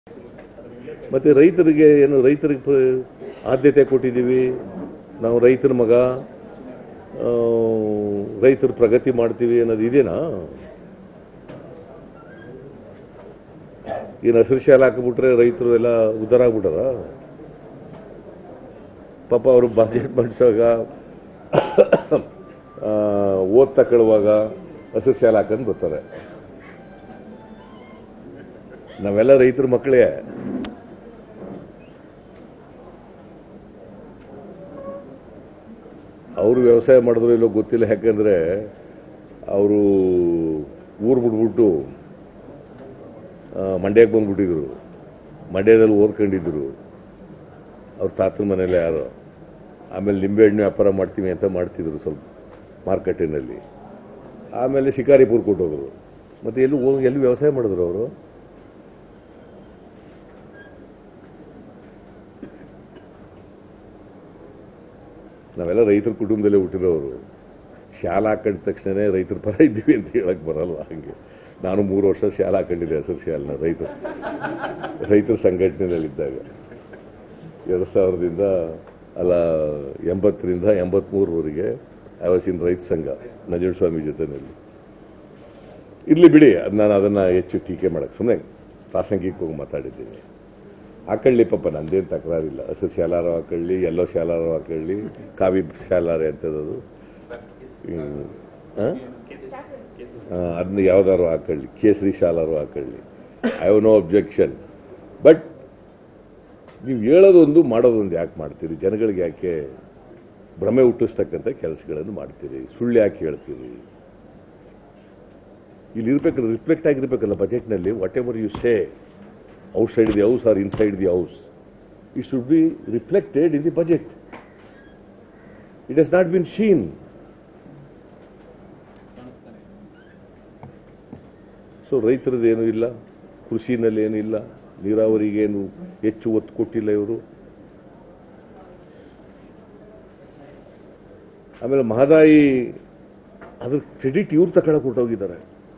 ಮತ್ತೆ ರೈತರಿಗೆ ಏನು ರೈತರಿಗೆ ಪ್ರ- ಆದ್ಯತೆ ಕೊಟ್ಟಿದ್ದೀವಿ ನಾವು ರೈತರ ಮಗ ಆ, ರೈತರು ಪ್ರಗತಿ ಮಾಡ್ತೀವಿ ಅನ್ನೋದು ಇದೆನಾ ಏನು ಹಸಿರು ಶಾಲೆ ಹಾಕಿಬಿಟ್ರೆ ರೈತರು ಎಲ್ಲ ಉದ್ದಾರ ಆಗ್ಬಿಟ್ಟಾರ ಪಾಪ ಅವರು ಬಜೆಟ್ ಮಂಡಿಸುವಾಗ ಓದ್ ತಗೊಳ್ಳುವಾಗ ಹಸಿರು ಶಾಲೆ ಹಾಕೊಂಡು ಬರ್ತಾರೆ ನಾವೆಲ್ಲ ರೈತರ ಮಕ್ಕಳೇ ಅವರು ವ್ಯವಸಾಯ ಮಾಡಿದ್ರು ಇಲ್ಲೋ ಗೊತ್ತಿಲ್ಲ ಯಾಕಂದ್ರೆ ಅವರು ಊರು ಬಿಟ್ಬಿಟ್ಟು ಆ, ಮಂಡ್ಯಕ್ಕೆ ಬಂದ್ಬಿಟ್ಟಿದ್ರು ಮಂಡ್ಯದಲ್ಲಿ ಓದ್ಕೊಂಡಿದ್ರು ಅವ್ರ ತಾತನ ಮನೇಲಿ ಯಾರು ಆಮೇಲೆ ನಿಂಬೆಹಣ್ಣು ವ್ಯಾಪಾರ ಮಾಡ್ತೀವಿ ಅಂತ ಮಾಡ್ತಿದ್ರು ಸ್ವಲ್ಪ ಮಾರ್ಕೆಟಿನಲ್ಲಿ ಆಮೇಲೆ ಶಿಕಾರಿಪುರ ಕೊಟ್ಟೋದ್ರು ಮತ್ತೆ ಎಲ್ಲಿ ಹೋಗಿ ಎಲ್ಲಿ ವ್ಯವಸಾಯ ಮಾಡಿದ್ರು ಅವರು ನಾವೆಲ್ಲ ರೈತರ ಕುಟುಂಬದಲ್ಲೇ ಹುಟ್ಟಿದವರು ಶಾಲೆ ಹಾಕೊಂಡ ತಕ್ಷಣನೇ ರೈತರ ಪರ ಇದ್ದೀವಿ ಅಂತ ಹೇಳಕ್ ಬರಲ್ಲ ಹಂಗೆ ನಾನು ಮೂರು ವರ್ಷ ಶಾಲೆ ಹಾಕೊಂಡಿದ್ದೆ ಹಸಿರು ಶಾಲೆನ ರೈತ ರೈತರ ಸಂಘಟನೆಯಲ್ಲಿದ್ದಾಗ ಎರಡು ಸಾವಿರದಿಂದ ಅಲ್ಲ ಎಂಬತ್ತರಿಂದ ಎಂಬತ್ಮೂರವರೆಗೆ ಐ ವಾಸ್ ಇನ್ ರೈತ ಸಂಘ ನಂಜುಂಡಸ್ವಾಮಿ ಜೊತೆನಲ್ಲಿ ಇರ್ಲಿ ಬಿಡಿ ಅದ್ ನಾನು ಅದನ್ನ ಹೆಚ್ಚು ಟೀಕೆ ಮಾಡಕ್ ಸುಮ್ಮನೆ ಪ್ರಾಸಂಗಿಕವಾಗಿ ಮಾತಾಡಿದ್ದೀನಿ ಹಾಕೊಳ್ಳಿ ಪಾಪ ನಂದೇನು ತಕರಾರಿಲ್ಲ ಹಸಿರು ಶಾಲಾರ ಹಾಕೊಳ್ಳಿ ಎಲ್ಲೋ ಶಾಲಾರ ಹಾಕೊಳ್ಳಿ ಕಾವಿ ಶಾಲಾರೆ ಅಂತದದು ಅದನ್ನ ಯಾವ್ದಾರು ಹಾಕೊಳ್ಳಿ ಕೇಸರಿ ಶಾಲಾರು ಹಾಕೊಳ್ಳಿ I have no objection but ನೀವು ಹೇಳೋದೊಂದು ಮಾಡೋದೊಂದು ಯಾಕೆ ಮಾಡ್ತೀರಿ ಜನಗಳಿಗೆ ಯಾಕೆ ಭ್ರಮೆ ಹುಟ್ಟಿಸ್ತಕ್ಕಂಥ ಕೆಲಸಗಳನ್ನು ಮಾಡ್ತೀರಿ ಸುಳ್ಳು ಯಾಕೆ ಹೇಳ್ತೀರಿ ಇಲ್ಲಿ ಇರ್ಬೇಕು ರಿಫ್ಲೆಕ್ಟ್ ಆಗಿರ್ಬೇಕಲ್ಲ ಬಜೆಟ್ನಲ್ಲಿ whatever you say outside the house or inside the house. It should be reflected in the budget. It has not been seen. So ರೈತರದ್ದೇನು ಇಲ್ಲ ಕೃಷಿನಲ್ಲಿ ಏನೂ ಇಲ್ಲ ನೀರಾವರಿಗೇನು ಹೆಚ್ಚು ಒತ್ತು ಕೊಟ್ಟಿಲ್ಲ ಇವರು ಆಮೇಲೆ ಮಹದಾಯಿ ಅದ್ರ ಕ್ರೆಡಿಟ್ ಇವ್ರು ತಗೊಳಕ್ ಹೊರಟೋಗಿದ್ದಾರೆ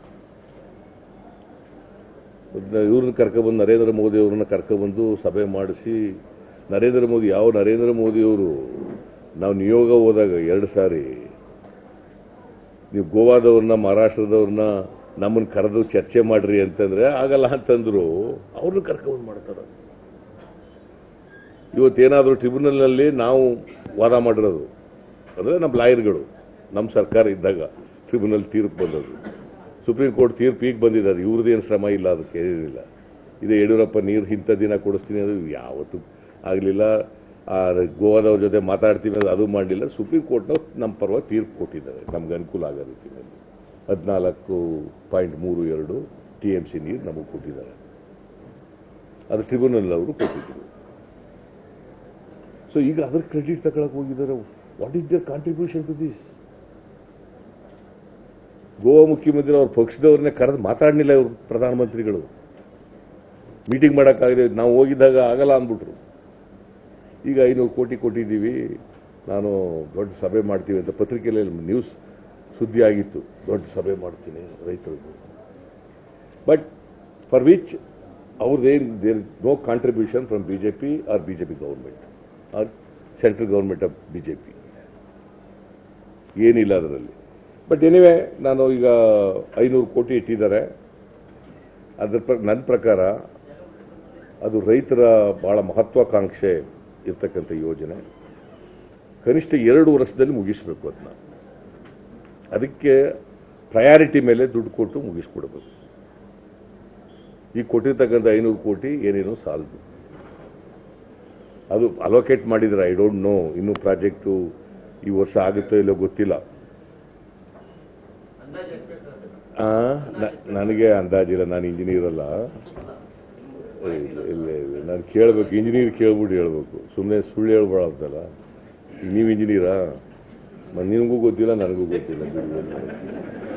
ಇವ್ರನ್ನ ಕರ್ಕೊಬಂದು ನರೇಂದ್ರ ಮೋದಿ ಅವ್ರನ್ನ ಕರ್ಕೊಬಂದು ಸಭೆ ಮಾಡಿಸಿ ನರೇಂದ್ರ ಮೋದಿ ಯಾವ ನರೇಂದ್ರ ಮೋದಿಯವರು ನಾವು ನಿಯೋಗ ಹೋದಾಗ ಎರಡು ಸಾರಿ ನೀವು ಗೋವಾದವ್ರನ್ನ ಮಹಾರಾಷ್ಟ್ರದವ್ರನ್ನ ನಮ್ಮನ್ನ ಕರೆದು ಚರ್ಚೆ ಮಾಡ್ರಿ ಅಂತಂದ್ರೆ ಆಗಲ್ಲ ಅಂತಂದ್ರು ಅವ್ರನ್ನ ಕರ್ಕೊಂಡ್ಬಂದು ಮಾಡ್ತಾರೆ ಇವತ್ತೇನಾದರೂ ಟ್ರಿಬ್ಯುನಲ್ನಲ್ಲಿ ನಾವು ವಾದ ಮಾಡಿರೋದು ಅಂದ್ರೆ ನಮ್ಮ ಲಾಯರ್ಗಳು ನಮ್ಮ ಸರ್ಕಾರ ಇದ್ದಾಗ ಟ್ರಿಬ್ಯುನಲ್ ತೀರ್ಪು ಬಂದದ್ದು ಸುಪ್ರೀಂ ಕೋರ್ಟ್ ತೀರ್ಪು ಈಗ ಬಂದಿದ್ದಾರೆ ಇವ್ರದ್ದೇನು ಶ್ರಮ ಇಲ್ಲ ಅದಕ್ಕೆ ಏನಿಲ್ಲ ಇದೇ ಯಡಿಯೂರಪ್ಪ ನೀರು ಇಂಥ ದಿನ ಕೊಡಿಸ್ತೀನಿ ಅದು ಯಾವತ್ತೂ ಆಗಲಿಲ್ಲ ಗೋವಾದವ್ರ ಜೊತೆ ಮಾತಾಡ್ತೀವಿ ಅದು ಅದು ಮಾಡಲಿಲ್ಲ ಸುಪ್ರೀಂ ಕೋರ್ಟ್ನವ್ರು ನಮ್ಮ ಪರವಾಗಿ ತೀರ್ಪು ಕೊಟ್ಟಿದ್ದಾರೆ ನಮ್ಗೆ ಅನುಕೂಲ ಆಗೋ ರೀತಿಯಲ್ಲಿ ಹದಿನಾಲ್ಕು ಪಾಯಿಂಟ್ ಮೂರು ಎರಡು ಟಿ ಎಂ ಸಿ ನೀರು ನಮಗೆ ಕೊಟ್ಟಿದ್ದಾರೆ ಅದು ಟ್ರಿಬ್ಯುನಲ್ ಅವರು ಕೊಟ್ಟಿದ್ರು ಸೊ ಈಗ ಅದ್ರ ಕ್ರೆಡಿಟ್ ತಗೊಳಕ್ ಹೋಗಿದ್ದಾರೆ what is their contribution to this Goa ಮುಖ್ಯಮಂತ್ರಿ ಅವ್ರ ಪಕ್ಷದವ್ರನ್ನೇ ಕರೆದು ಮಾತಾಡಲಿಲ್ಲ ಇವರು ಪ್ರಧಾನಮಂತ್ರಿಗಳು ಮೀಟಿಂಗ್ ಮಾಡೋಕ್ಕಾಗದೆ ನಾವು ಹೋಗಿದ್ದಾಗ ಆಗಲ್ಲ ಅಂದ್ಬಿಟ್ರು ಈಗ ಐನೂರು ಕೋಟಿ ಕೊಟ್ಟಿದ್ದೀವಿ ನಾನು ದೊಡ್ಡ ಸಭೆ ಮಾಡ್ತೀವಿ ಅಂತ ಪತ್ರಿಕೆಯಲ್ಲಿ ನ್ಯೂಸ್ ಸುದ್ದಿ ಆಗಿತ್ತು ದೊಡ್ಡ ಸಭೆ ಮಾಡ್ತೀನಿ ರೈತರಿಗೂ ಬಟ್ ಫಾರ್ ವಿಚ್ ಅವ್ರದ್ದೇನು there no contribution from BJP or BJP government or central government of BJP ಏನಿಲ್ಲ ಅದರಲ್ಲಿ ಬಟ್ ಎನಿವೆ ನಾನು ಈಗ ಐನೂರು ಕೋಟಿ ಇಟ್ಟಿದ್ದಾರೆ ಅದ್ರ ಪ್ರ ನನ್ನ ಪ್ರಕಾರ ಅದು ರೈತರ ಬಹಳ ಮಹತ್ವಾಕಾಂಕ್ಷೆ ಇರ್ತಕ್ಕಂಥ ಯೋಜನೆ ಕನಿಷ್ಠ ಎರಡು ವರ್ಷದಲ್ಲಿ ಮುಗಿಸ್ಬೇಕು ಅದನ್ನ ಅದಕ್ಕೆ ಪ್ರಯಾರಿಟಿ ಮೇಲೆ ದುಡ್ಡು ಕೊಟ್ಟು ಮುಗಿಸ್ಕೊಡ್ಬೇಕು ಈಗ ಕೊಟ್ಟಿರ್ತಕ್ಕಂಥ ಐನೂರು ಕೋಟಿ ಏನೇನೋ ಸಾಲದು ಅದು ಅಲೋಕೇಟ್ ಮಾಡಿದ್ರೆ ಐ ಡೋಂಟ್ ನೋ ಇನ್ನೂ ಪ್ರಾಜೆಕ್ಟು ಈ ವರ್ಷ ಆಗುತ್ತೋ ಇಲ್ಲೋ ಗೊತ್ತಿಲ್ಲ ಆ, ನ- ನನಗೆ ಅಂದಾಜಿಲ್ಲ ನಾನು ಇಂಜಿನಿಯರ್ ಅಲ್ಲ ಏ, ಇಲ್ಲ ಇಲ್ಲ ಇಲ್ಲ. ನಾನು ಕೇಳಬೇಕು ಇಂಜಿನಿಯರ್ ಕೇಳ್ಬಿಟ್ಟು ಹೇಳ್ಬೇಕು ಸುಮ್ಮನೆ ಸುಳ್ಳು ಹೇಳ್ಬಾರ್ದಲ್ಲ ಈಗ ನೀವು ಇಂಜಿನಿಯರಾ ಮ- ನಿನಗೂ ಗೊತ್ತಿಲ್ಲ ನನಗೂ ಗೊತ್ತಿಲ್ಲ